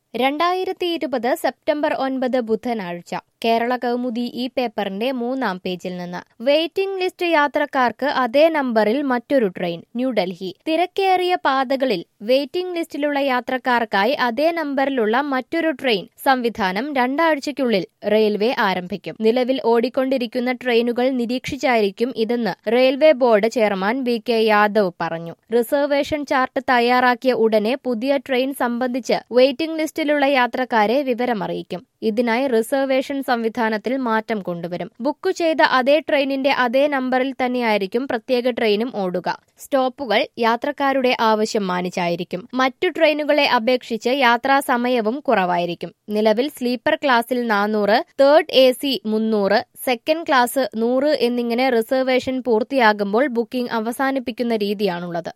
രണ്ടായിരത്തി ഇരുപത് സെപ്റ്റംബർ ഒൻപത് ബുധനാഴ്ച കേരള കൗമുദി ഈ പേപ്പറിന്റെ മൂന്നാം പേജിൽ നിന്ന് വെയിറ്റിംഗ് ലിസ്റ്റ് യാത്രക്കാർക്ക് അതേ നമ്പറിൽ മറ്റൊരു ട്രെയിൻ ന്യൂഡൽഹി തിരക്കേറിയ പാതകളിൽ വെയിറ്റിംഗ് ലിസ്റ്റിലുള്ള യാത്രക്കാർക്കായി അതേ നമ്പറിലുള്ള മറ്റൊരു ട്രെയിൻ സംവിധാനം രണ്ടാഴ്ചയ്ക്കുള്ളിൽ റെയിൽവേ ആരംഭിക്കും നിലവിൽ ഓടിക്കൊണ്ടിരിക്കുന്ന ട്രെയിനുകൾ നിരീക്ഷിച്ചായിരിക്കും ഇതെന്ന് railway board chairman V K Yadav പറഞ്ഞു റിസർവേഷൻ ചാർട്ട് തയ്യാറാക്കിയ ഉടനെ പുതിയ ട്രെയിൻ സംബന്ധിച്ച് വെയിറ്റിംഗ് ലിസ്റ്റിലുള്ള യാത്രക്കാരെ വിവരമറിയിക്കും ഇതിനായി റിസർവേഷൻ സംവിധാനത്തിൽ മാറ്റം കൊണ്ടുവരും ബുക്ക് ചെയ്ത അതേ ട്രെയിനിന്റെ അതേ നമ്പറിൽ തന്നെയായിരിക്കും പ്രത്യേക ട്രെയിനും ഓടുക സ്റ്റോപ്പുകൾ യാത്രക്കാരുടെ ആവശ്യം മാനിച്ചായിരിക്കും മറ്റു ട്രെയിനുകളെ അപേക്ഷിച്ച് യാത്രാ സമയവും കുറവായിരിക്കും നിലവിൽ സ്ലീപ്പർ ക്ലാസ്സിൽ നാനൂറ് തേർഡ് എ സി മുന്നൂറ് സെക്കൻഡ് ക്ലാസ് നൂറ് എന്നിങ്ങനെ റിസർവേഷൻ പൂർത്തിയാകുമ്പോൾ ബുക്കിംഗ് അവസാനിപ്പിക്കുന്ന രീതിയാണുള്ളത്